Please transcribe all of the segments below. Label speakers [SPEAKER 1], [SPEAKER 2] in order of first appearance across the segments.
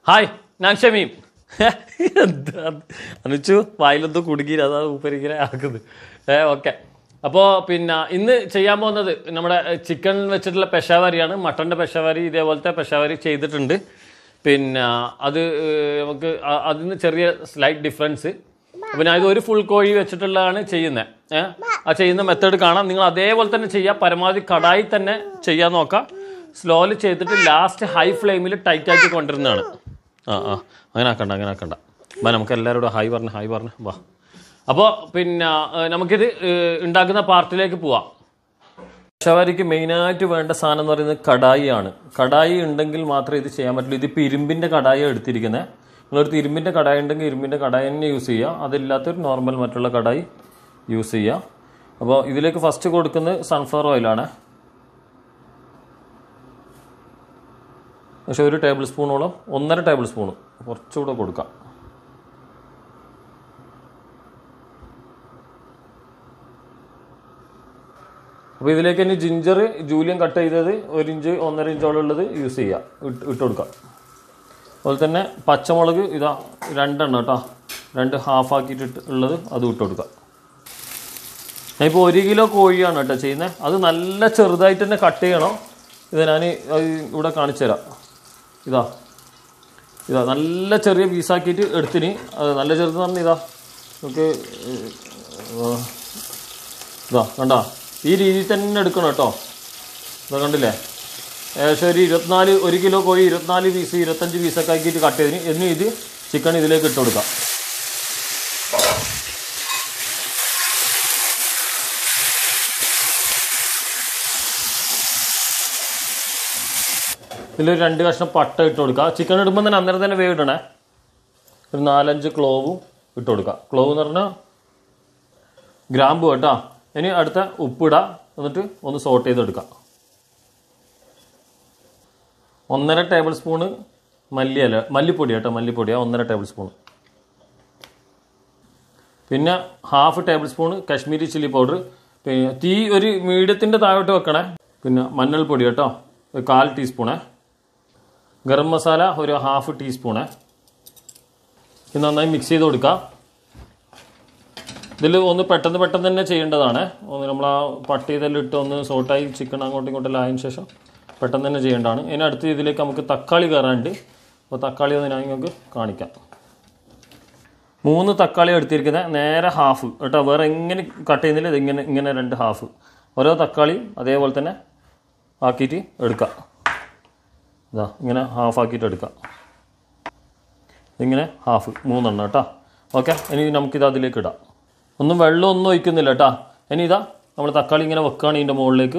[SPEAKER 1] Hi ഞാൻ ഷമീം എന്താ അനുച്ചു വായിലെന്തോ കുടുങ്ങി അതാ ഉപ്പരിങ്ങനെ ആക്കുന്നത് ഏ ഓക്കെ അപ്പോൾ പിന്നെ ഇന്ന് ചെയ്യാൻ പോകുന്നത് നമ്മുടെ ചിക്കൻ വെച്ചിട്ടുള്ള പെഷാവാരിയാണ് മട്ടൻ്റെ പെഷാവാരി ഇതേപോലത്തെ പെഷാവാരി ചെയ്തിട്ടുണ്ട് പിന്നെ അത് ഏഹ്, നമുക്ക് അ- അതിന് ചെറിയ സ്ലൈറ്റ് ഡിഫറൻസ് അപ്പം ഞാൻ ഇത് ഒരു ഫുൾ കോഴി വെച്ചിട്ടുള്ളതാണ് ചെയ്യുന്നത് ഏഹ് ആ ചെയ്യുന്ന മെത്തേഡ് കാണാം നിങ്ങൾ അതേപോലെ തന്നെ ചെയ്യുക പരമാവധി കടായി തന്നെ ചെയ്യാൻ നോക്കാം സ്ലോലി ചെയ്തിട്ട് ലാസ്റ്റ് ഹൈ ഫ്ലെയിമിൽ ടൈറ്റ് ആക്കി കൊണ്ടിരുന്നതാണ് ആ ആ അങ്ങനെ ആക്കണ്ട അങ്ങനെ ആക്കണ്ട വാ നമുക്ക് എല്ലാവരോടും ഹായ് പറഞ്ഞ് ഹായ് പറഞ്ഞ് വാ അപ്പോൾ പിന്നെ ഏഹ്, നമുക്കിത് ഏഹ്, ഉണ്ടാക്കുന്ന പാർട്ടിലേക്ക് പോവാം ഷവാരിക്ക് മെയിനായിട്ട് വേണ്ട സാധനം എന്ന് പറയുന്നത് കടായിയാണ് കടായി ഉണ്ടെങ്കിൽ മാത്രമേ ഇത് ചെയ്യാൻ പറ്റുള്ളൂ ഇതിപ്പോൾ ഇരുമ്പിൻ്റെ കടായി എടുത്തിരിക്കുന്നത് നിങ്ങളൊരു ഇരുമ്പിൻ്റെ കടായി ഉണ്ടെങ്കിൽ ഇരുമ്പിൻ്റെ കടായി തന്നെ യൂസ് ചെയ്യുക അതില്ലാത്തൊരു നോർമൽ മറ്റുള്ള കടായി യൂസ് ചെയ്യുക അപ്പോൾ ഇതിലേക്ക് ഫസ്റ്റ് കൊടുക്കുന്നത് സൺഫ്ലവർ ഓയിലാണ് പക്ഷെ ഒരു ടേബിൾ സ്പൂണോളം ഒന്നര ടേബിൾ സ്പൂൺ കുറച്ചുകൂടെ കൊടുക്കാം അപ്പോൾ ഇതിലേക്ക് ഇനി ജിഞ്ചർ ജൂലിയം കട്ട് ചെയ്തത് ഒരു ഇഞ്ച് ഒന്നര ഇഞ്ചോളം ഉള്ളത് യൂസ് ചെയ്യുക ഇട്ട് ഇട്ട് കൊടുക്കാം അതുപോലെ തന്നെ പച്ചമുളക് ഇതാ രണ്ടെണ്ണം കേട്ടോ രണ്ട് ഹാഫ് ആക്കിയിട്ട് ഇട്ട് ഉള്ളത് അത് ഇട്ട് കൊടുക്കാം ഞാനിപ്പോൾ ഒരു കിലോ കോഴിയാണ് കേട്ടോ ചെയ്യുന്നത് അത് നല്ല ചെറുതായിട്ട് തന്നെ കട്ട് ചെയ്യണം ഇത് ഞാൻ ഇവിടെ കാണിച്ചു തരാം ഇതാ ഇതാ നല്ല ചെറിയ പീസാക്കിയിട്ട് എടുത്തിന് അത് നല്ല ചെറുത് പറഞ്ഞ ഇതാ നമുക്ക് ഏഹ്, ഇതാ കണ്ടാ ഈ രീതിയിൽ തന്നെ എടുക്കണം കേട്ടോ ഇതാ കണ്ടില്ലേ ഏകദേശം ഒരു ഇരുപത്തിനാല് ഒരു കിലോ കോഴി ഇരുപത്തിനാല് പീസ് ഇരുപത്തഞ്ച് പീസൊക്കെ ആക്കിയിട്ട് കട്ട് ചെയ്തിന് എന്ന് ഇത് ചിക്കൻ ഇതിലേക്ക് ഇട്ട് കൊടുക്കാം ഇതിലൊരു രണ്ട് കഷ്ണം പട്ട ഇട്ട് കൊടുക്കുക ചിക്കൻ ഇടുമ്പോൾ തന്നെ അന്നേരം തന്നെ വേവ് ഇടണേ ഒരു നാലഞ്ച് ക്ലോവും ഇട്ട് കൊടുക്കുക ക്ലോവ് എന്ന് പറഞ്ഞാൽ ഗ്രാമ്പു കേട്ടോ ഇനി അടുത്ത ഉപ്പിടുക എന്നിട്ട് ഒന്ന് സോട്ട് ചെയ്തെടുക്കാം ഒന്നര ടേബിൾ സ്പൂണ് മല്ലിയല മല്ലിപ്പൊടി കേട്ടോ മല്ലിപ്പൊടിയാ ഒന്നര ടേബിൾ സ്പൂൺ പിന്നെ half tablespoon Kashmiri chilli powder പിന്നെ തീ ഒരു മീഡിയത്തിൻ്റെ താഴോട്ട് വെക്കണേ പിന്നെ മഞ്ഞൾപ്പൊടി കേട്ടോ ഒരു കാൽ ടീസ്പൂണേ ഗരം മസാല ഒരു ഹാഫ് ടീസ്പൂണേ ഇത് നന്നായി മിക്സ് ചെയ്ത് കൊടുക്കാം ഇതിൽ ഒന്ന് പെട്ടെന്ന് പെട്ടെന്ന് തന്നെ ചെയ്യേണ്ടതാണ് ഒന്ന് നമ്മൾ ആ പട്ടി ഇതെല്ലാം ഇട്ട് ഒന്ന് സോട്ടായി ചിക്കൻ അങ്ങോട്ടും ഇങ്ങോട്ടും ആയതിനു ശേഷം പെട്ടെന്ന് തന്നെ ചെയ്യേണ്ടതാണ് ഇനി അടുത്ത് ഇതിലേക്ക് നമുക്ക് തക്കാളി കയറാനുണ്ട് അപ്പോൾ തക്കാളി ഒന്ന് ഞാൻ നിങ്ങൾക്ക് കാണിക്കാം മൂന്ന് തക്കാളി എടുത്തിരിക്കുന്നത് നേരെ ഹാഫ് കേട്ടോ വേറെ എങ്ങനെ കട്ട് ചെയ്യുന്നില്ല ഇത് ഇങ്ങനെ ഇങ്ങനെ രണ്ട് ഹാഫ് ഓരോ തക്കാളി അതേപോലെ തന്നെ ആക്കിയിട്ട് എടുക്കാം ഇതാ ഇങ്ങനെ ഹാഫ് ആക്കിയിട്ട് എടുക്കാം ഇങ്ങനെ ഹാഫ് മൂന്നെണ്ണം കേട്ടോ ഓക്കെ ഇനി നമുക്കിത് അതിലേക്ക് ഇടാം ഒന്നും വെള്ളം ഒന്നും ഒഴിക്കുന്നില്ല കേട്ടോ ഇനി ഇതാ നമ്മൾ തക്കാളി ഇങ്ങനെ വെക്കുകയാണ് ഇതിൻ്റെ മുകളിലേക്ക്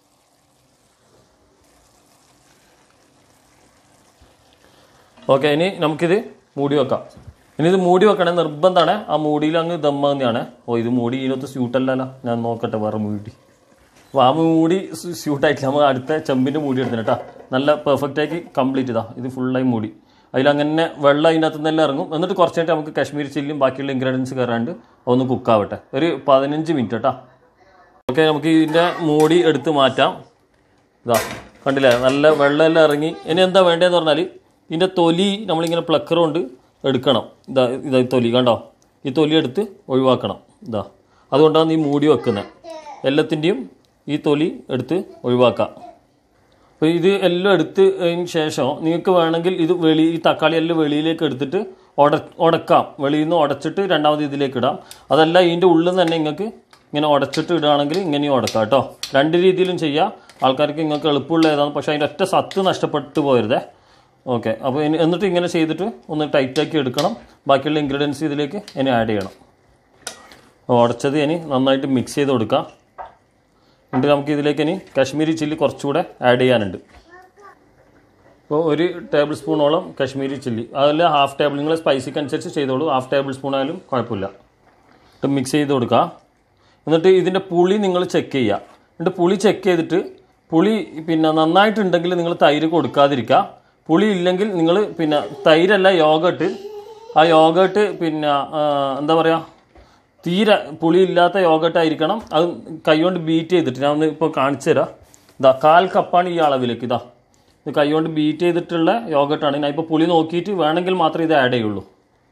[SPEAKER 1] ഓക്കെ ഇനി നമുക്കിത് മൂടി വെക്കാം ഇനി ഇത് മൂടി വെക്കണേ നിർബന്ധമാണ് ആ മൂടിയിൽ അങ്ങ് ദമ്മ തന്നെയാണ് ഓ ഇത് മൂടി ഇതിനകത്ത് സ്യൂട്ടല്ലല്ലോ ഞാൻ നോക്കട്ടെ വേറെ മൂടി അപ്പോൾ ആ മൂടി സ്യൂട്ടായിട്ടില്ല നമ്മൾ അടുത്ത ചെമ്പിൻ്റെ മൂടി എടുത്തിന് കേട്ടോ നല്ല പെർഫെക്റ്റ് ആക്കി കംപ്ലീറ്റ് ഇതാ ഇത് ഫുള്ളായി മൂടി അതിലങ്ങനെ വെള്ളം അതിനകത്ത് നിന്നെല്ലാം ഇറങ്ങും എന്നിട്ട് കുറച്ചായിട്ട് നമുക്ക് കാശ്മീരി ചില്ലിയും ബാക്കിയുള്ള ഇൻഗ്രീഡിയൻസ് കയറാണ്ട് ഒന്ന് കുക്കാവട്ടെ ഒരു പതിനഞ്ച് മിനിറ്റ് കേട്ടോ ഓക്കെ നമുക്ക് ഇതിൻ്റെ മൂടി എടുത്ത് മാറ്റാം ഇതാ കണ്ടില്ലേ നല്ല വെള്ളമെല്ലാം ഇറങ്ങി ഇനി എന്താ വേണ്ടതെന്ന് പറഞ്ഞാൽ ഇതിൻ്റെ തൊലി നമ്മളിങ്ങനെ പ്ലക്കർ കൊണ്ട് എടുക്കണം ഇതാ ഇതാ ഈ തൊലി കണ്ടോ ഈ തൊലി എടുത്ത് ഒഴിവാക്കണം ഇതാ അതുകൊണ്ടാണ് ഈ മൂടി വെക്കുന്നത് എല്ലാത്തിൻ്റെയും ഈ തൊലി എടുത്ത് ഒഴിവാക്കാം അപ്പോൾ ഇത് എല്ലാം എടുത്തതിന് ശേഷം നിങ്ങൾക്ക് വേണമെങ്കിൽ ഇത് വെളി ഈ തക്കാളി എല്ലാം വെളിയിലേക്ക് എടുത്തിട്ട് ഉട ഉടക്കാം വെളിയിൽ നിന്ന് ഉടച്ചിട്ട് രണ്ടാമത് ഇതിലേക്ക് ഇടാം അതല്ല ഇതിൻ്റെ ഉള്ളിൽ നിന്ന് തന്നെ നിങ്ങൾക്ക് ഇങ്ങനെ ഉടച്ചിട്ട് ഇടുകയാണെങ്കിൽ ഇങ്ങനെയും ഉടക്കാം കേട്ടോ രണ്ട് രീതിയിലും ചെയ്യാം ആൾക്കാർക്ക് നിങ്ങൾക്ക് എളുപ്പമുള്ള ഏതാണ് പക്ഷേ അതിൻ്റെ ഒറ്റ സത്ത് നഷ്ടപ്പെട്ടു പോരുതേ ഓക്കെ അപ്പോൾ ഇനി എന്നിട്ട് ഇങ്ങനെ ചെയ്തിട്ട് ഒന്ന് ടൈറ്റാക്കി എടുക്കണം ബാക്കിയുള്ള ഇൻഗ്രീഡിയൻസ് ഇതിലേക്ക് ഇനി ആഡ് ചെയ്യണം ഉടച്ചത് ഇനി നന്നായിട്ട് മിക്സ് ചെയ്ത് കൊടുക്കാം എന്നിട്ട് നമുക്ക് ഇതിലേക്ക് ഇനി കാശ്മീരി ചില്ലി കുറച്ചുകൂടെ ആഡ് ചെയ്യാനുണ്ട് ഇപ്പോൾ ഒരു ടേബിൾ സ്പൂണോളം കാശ്മീരി ചില്ലി അതിൽ ഹാഫ് ടേബിൾ നിങ്ങൾ സ്പൈസിക്ക് അനുസരിച്ച് ചെയ്തോളൂ ഹാഫ് ടേബിൾ സ്പൂൺ ആയാലും കുഴപ്പമില്ല എന്നിട്ട് മിക്സ് ചെയ്ത് കൊടുക്കുക എന്നിട്ട് ഇതിൻ്റെ പുളി നിങ്ങൾ ചെക്ക് ചെയ്യുക എന്നിട്ട് പുളി ചെക്ക് ചെയ്തിട്ട് പുളി പിന്നെ നന്നായിട്ടുണ്ടെങ്കിൽ നിങ്ങൾ തൈര് കൊടുക്കാതിരിക്കുക പുളി ഇല്ലെങ്കിൽ നിങ്ങൾ പിന്നെ തൈരല്ല യോഗട്ട് ആ യോഗട്ട് പിന്നെ ആ, എന്താ പറയുക തീരെ പുളിയില്ലാത്ത യോഗട്ട് ആയിരിക്കണം അത് കൈകൊണ്ട് ബീറ്റ് ചെയ്തിട്ട് ഞാൻ ഒന്ന് ഇപ്പോൾ കാണിച്ചു തരാം ഇതാ കാൽ കപ്പാണ് ഈ അളവിലേക്ക് ഇതാ ഇത് കൈകൊണ്ട് ബീറ്റ് ചെയ്തിട്ടുള്ള യോഗട്ടാണ് ഞാൻ ഇപ്പോൾ പുളി നോക്കിയിട്ട് വേണമെങ്കിൽ മാത്രമേ ഇത് ആഡ് ചെയ്യുള്ളൂ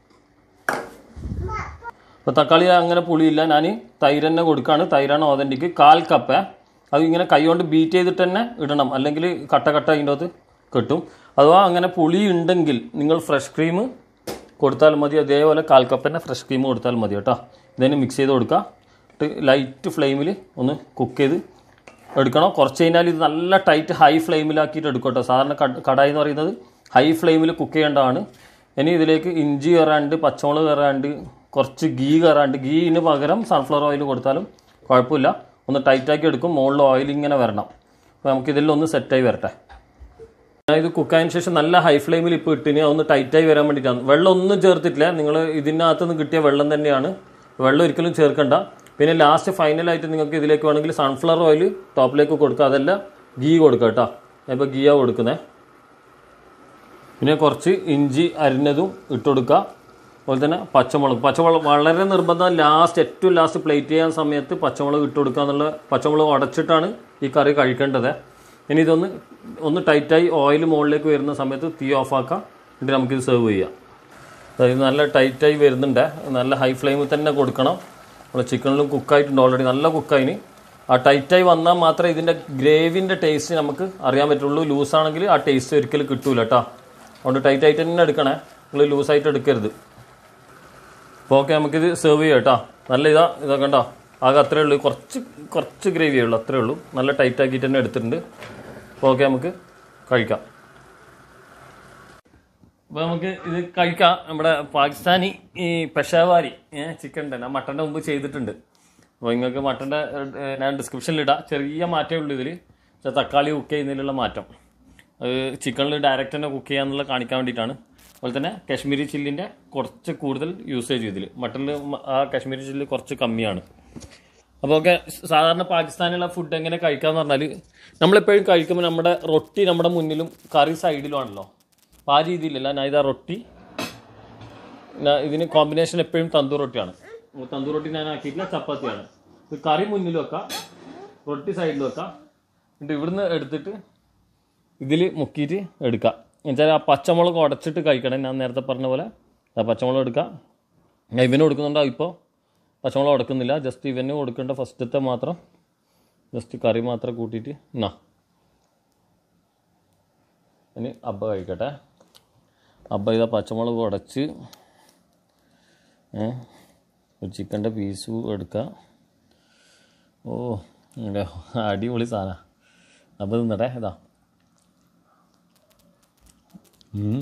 [SPEAKER 1] ഇപ്പോൾ തക്കാളി അങ്ങനെ പുളിയില്ല ഞാൻ തൈര് തന്നെ കൊടുക്കുകയാണ് തൈരാണ് ഓതൻറ്റിക്ക് കാൽ കപ്പ് അത് ഇങ്ങനെ കൈകൊണ്ട് ബീറ്റ് ചെയ്തിട്ട് തന്നെ ഇടണം അല്ലെങ്കിൽ കട്ട കട്ട അതിൻ്റെ അകത്ത് കിട്ടും അഥവാ അങ്ങനെ പുളി ഉണ്ടെങ്കിൽ നിങ്ങൾ ഫ്രഷ് ക്രീം കൊടുത്താൽ മതി അതേപോലെ കാൽ കപ്പ് തന്നെ ഫ്രഷ് ക്രീം കൊടുത്താൽ മതി കേട്ടോ ഇതിന് മിക്സ് ചെയ്ത് കൊടുക്കുക എന്നിട്ട് ലൈറ്റ് ഫ്ലെയിമിൽ ഒന്ന് കുക്ക് ചെയ്ത് എടുക്കണം കുറച്ച് കഴിഞ്ഞാൽ ഇത് നല്ല ടൈറ്റ് ഹൈ ഫ്ലെയിമിലാക്കിയിട്ട് എടുക്കും കേട്ടോ സാധാരണ കട- കടായി എന്ന് പറയുന്നത് ഹൈ ഫ്ലെയിമിൽ കുക്ക് ചെയ്യേണ്ടതാണ് ഇനി ഇതിലേക്ക് ഇഞ്ചി കയറാണ്ട് പച്ചമുളക് കയറാണ്ട് കുറച്ച് ഗീ കയറാണ്ട് ഗീന് പകരം സൺഫ്ലവർ ഓയിൽ കൊടുത്താലും കുഴപ്പമില്ല ഒന്ന് ടൈറ്റാക്കി എടുക്കും മുകളിൽ ഓയിൽ ഇങ്ങനെ വരണം അപ്പോൾ നമുക്ക് ഇതിലൊന്ന് സെറ്റായി വരട്ടെ ഞാൻ ഇത് കുക്കായതിനു ശേഷം നല്ല ഹൈ ഫ്ലെയിമിൽ ഇപ്പോൾ ഇട്ടിന് അതൊന്ന് ടൈറ്റായി വരാൻ വേണ്ടിയിട്ടാണ് വെള്ളം ഒന്നും ചേർത്തിട്ടില്ല നിങ്ങൾ ഇതിനകത്ത് നിന്ന് കിട്ടിയ വെള്ളം തന്നെയാണ് വെള്ളം ഒരിക്കലും ചേർക്കണ്ട പിന്നെ ലാസ്റ്റ് ഫൈനലായിട്ട് നിങ്ങൾക്ക് ഇതിലേക്ക് വേണമെങ്കിൽ സൺഫ്ലവർ ഓയിൽ ടോപ്പിലേക്ക് കൊടുക്കുക അതല്ല ഗീ കൊടുക്കുക കേട്ടോ ഞാൻ ഇപ്പോൾ ഗീയാണ് കൊടുക്കുന്നത് പിന്നെ കുറച്ച് ഇഞ്ചി അരിഞ്ഞതും ഇട്ട് കൊടുക്കുക അതുപോലെ തന്നെ പച്ചമുളക് പച്ചമുളക് വളരെ നിർബന്ധം ലാസ്റ്റ് ഏറ്റവും ലാസ്റ്റ് പ്ലേറ്റ് ചെയ്യാൻ സമയത്ത് പച്ചമുളക് ഇട്ട് കൊടുക്കുക എന്നുള്ള പച്ചമുളക് ഉടച്ചിട്ടാണ് ഈ കറി കഴിക്കേണ്ടത് ഇനി ഇതൊന്ന് ഒന്ന് ടൈറ്റായി ഓയിൽ മുകളിലേക്ക് വരുന്ന സമയത്ത് തീ ഓഫാക്കാം എന്നിട്ട് നമുക്കിത് സെർവ് ചെയ്യാം അതായത് നല്ല ടൈറ്റായി വരുന്നുണ്ട് നല്ല ഹൈ ഫ്ലെയിമിൽ തന്നെ കൊടുക്കണം നമ്മൾ ചിക്കനിലും കുക്കായിട്ടുണ്ട് ഓൾറെഡി നല്ല കുക്കായിന് ആ ടൈറ്റായി വന്നാൽ മാത്രമേ ഇതിൻ്റെ ഗ്രേവിൻ്റെ ടേസ്റ്റ് നമുക്ക് അറിയാൻ പറ്റുള്ളൂ ലൂസാണെങ്കിൽ ആ ടേസ്റ്റ് ഒരിക്കലും കിട്ടൂല കേട്ടോ അതുകൊണ്ട് ടൈറ്റായിട്ട് തന്നെ എടുക്കണേ നിങ്ങൾ ലൂസായിട്ട് എടുക്കരുത് അപ്പോൾ ഓക്കെ നമുക്കിത് സെർവ് ചെയ്യാം കേട്ടോ നല്ല ഇതാ ഇതൊക്കെ കണ്ടോ ആകെ അത്രേ ഉള്ളൂ കുറച്ച് കുറച്ച് ഗ്രേവിയേ ഉള്ളൂ അത്രേ ഉള്ളൂ നല്ല ടൈറ്റ് ആക്കിയിട്ട് തന്നെ എടുത്തിട്ടുണ്ട് അപ്പോൾ ഓക്കെ നമുക്ക് കഴിക്കാം അപ്പോൾ നമുക്ക് ഇത് കഴിക്കാം നമ്മുടെ പാകിസ്ഥാനി ഈ പെഷാവാരി ചിക്കൻ ഉണ്ട് ഞാൻ മട്ടൻ്റെ മുമ്പ് ചെയ്തിട്ടുണ്ട് അപ്പോൾ നിങ്ങൾക്ക് മട്ടൻ്റെ ഞാൻ ഡിസ്ക്രിപ്ഷനിൽ ഇടാം ചെറിയ മാറ്റമേ ഉള്ളൂ ഇതിൽ പക്ഷേ തക്കാളി കുക്ക് ചെയ്യുന്നതിലുള്ള മാറ്റം അത് ചിക്കനിൽ ഡയറക്റ്റ് തന്നെ കുക്ക് ചെയ്യാന്നുള്ള കാണിക്കാൻ വേണ്ടിയിട്ടാണ് അതുപോലെ തന്നെ കാശ്മീരി ചില്ലിൻ്റെ കുറച്ച് കൂടുതൽ യൂസേജ് ഇതിൽ മട്ടനിൽ ആ കാശ്മീരി ചില്ലി കുറച്ച് കമ്മിയാണ് അപ്പോൾ ഒക്കെ സാധാരണ പാകിസ്ഥാനിലുള്ള ഫുഡ് എങ്ങനെ കഴിക്കാന്ന് പറഞ്ഞാൽ നമ്മളെപ്പോഴും കഴിക്കുമ്പോൾ നമ്മുടെ റൊട്ടി നമ്മുടെ മുന്നിലും കറി സൈഡിലുമാണല്ലോ അപ്പോൾ ആ രീതിയിലല്ല ഞാൻ ഇതാ റൊട്ടി ഞാൻ ഇതിന് കോമ്പിനേഷൻ എപ്പോഴും തന്തൂർ റൊട്ടിയാണ് അപ്പോൾ തന്തൂർ റൊട്ടി ഞാൻ ആക്കിയിട്ടില്ല ചപ്പാത്തിയാണ് ഇത് കറി മുന്നിൽ വെക്കാം റൊട്ടി സൈഡിൽ വെക്കാം എന്നിട്ട് ഇവിടുന്ന് എടുത്തിട്ട് ഇതിൽ മുക്കിയിട്ട് എടുക്കാം എന്നുവെച്ചാൽ ആ പച്ചമുളക് ഉടച്ചിട്ട് കഴിക്കണം ഞാൻ നേരത്തെ പറഞ്ഞ പോലെ ആ പച്ചമുളക് എടുക്കാം ഞാൻ ഇവന് കൊടുക്കുന്നുണ്ടോ ഇപ്പോൾ പച്ചമുളക് ഉടക്കുന്നില്ല ജസ്റ്റ് ഇവന് കൊടുക്കേണ്ട ഫസ്റ്റത്തെ മാത്രം ജസ്റ്റ് കറി മാത്രം കൂട്ടിയിട്ട് എന്നാ ഇനി അബ്ബ കഴിക്കട്ടെ അബ്ബ ഇതാ പച്ചമുളക് ഉടച്ച് ഏ ഒരു ചിക്കൻ്റെ പീസ് എടുക്കുക ഓ ഇങ്ങനെ അടിപൊളി സാധനം അപ്പോൾ തിന്നട്ടെ ഇതാ ഉം.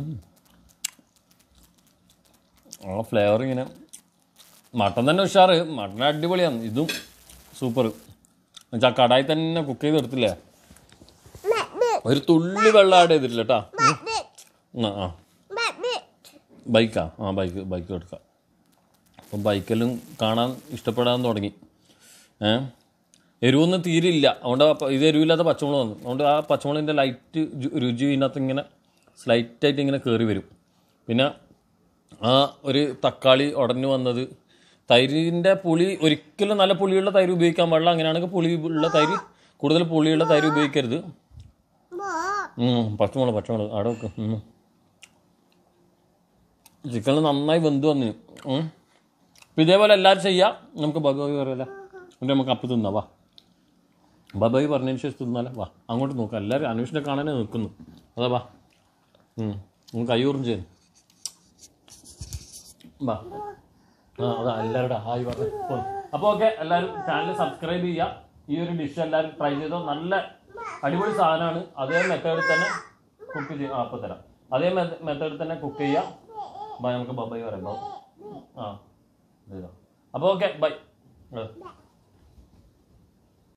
[SPEAKER 1] ആ ഫ്ലേവർ ഇങ്ങനെ മട്ടൻ തന്നെ ഉഷാറ് മട്ടൻ അടിപൊളിയാണ് ഇതും സൂപ്പർ എന്നുവെച്ചാൽ കടായി തന്നെ കുക്ക് ചെയ്ത് എടുത്തില്ലേ ഒരു തുള്ളി വെള്ളം ആഡ് ചെയ്തിട്ടില്ല കേട്ടാ ആ ആ ബൈക്കാ ആ ബൈക്ക് ബൈക്ക് എടുക്കാം അപ്പം ബൈക്കെല്ലാം കാണാൻ ഇഷ്ടപ്പെടാൻ തുടങ്ങി ഏ എരിവൊന്നും തീരില്ല അതുകൊണ്ട് ആ പ- ഇത് എരിവില്ലാത്ത പച്ചമുളക് വന്നു അതുകൊണ്ട് ആ പച്ചമുളകിൻ്റെ ലൈറ്റ് രുചി ഇതിനകത്ത് ഇങ്ങനെ സ്ലൈറ്റായിട്ട് ഇങ്ങനെ കയറി വരും പിന്നെ ആ ഒരു തക്കാളി ഉടഞ്ഞു വന്നത് തൈരിൻ്റെ പുളി ഒരിക്കലും നല്ല പുളിയുള്ള തൈര് ഉപയോഗിക്കാൻ പാടില്ല അങ്ങനെയാണെങ്കിൽ പുളി ഉള്ള തൈര് കൂടുതൽ പുളിയുള്ള തൈര് ഉപയോഗിക്കരുത് ഉം, പച്ചമുളക് പച്ചമുളക് അവിടെ വെക്ക് ഉം. ചിക്കൻ നന്നായി വെന്ത് വന്നു ഉം. അപ്പൊ ഇതേപോലെ എല്ലാവരും ചെയ്യാം നമുക്ക് ബഗോയി പറയല്ലേ എന്നിട്ട് നമുക്ക് അപ്പം തിന്നാം വാ ബബായി പറഞ്ഞതിന് ശേഷം തിന്നാലേ വാ അങ്ങോട്ട് നോക്കാം എല്ലാവരും അന്വേഷണം കാണാനേ നിൽക്കുന്നു അതാ വാ ഉം. നമുക്ക് കയ്യൂറും ചെയ്യുന്നു വാ ആ അതാ എല്ലാവരുടെ ഹായ് പറഞ്ഞു അപ്പോൾ ഓക്കെ എല്ലാവരും ചാനൽ സബ്സ്ക്രൈബ് ചെയ്യുക ഈ ഒരു ഡിഷ് എല്ലാവരും ട്രൈ ചെയ്തോ നല്ല അടിപൊളി സാധനമാണ് അതേ മെത്തേഡിൽ തന്നെ കുക്ക് ചെയ്യും ആ അപ്പോൾ തരാം അതേ മെത്തേഡിൽ തന്നെ കുക്ക് ചെയ്യാം ബൈ നമുക്ക് ബൈ പറയാം ബൈ ആ അപ്പോൾ ഓക്കെ ബൈ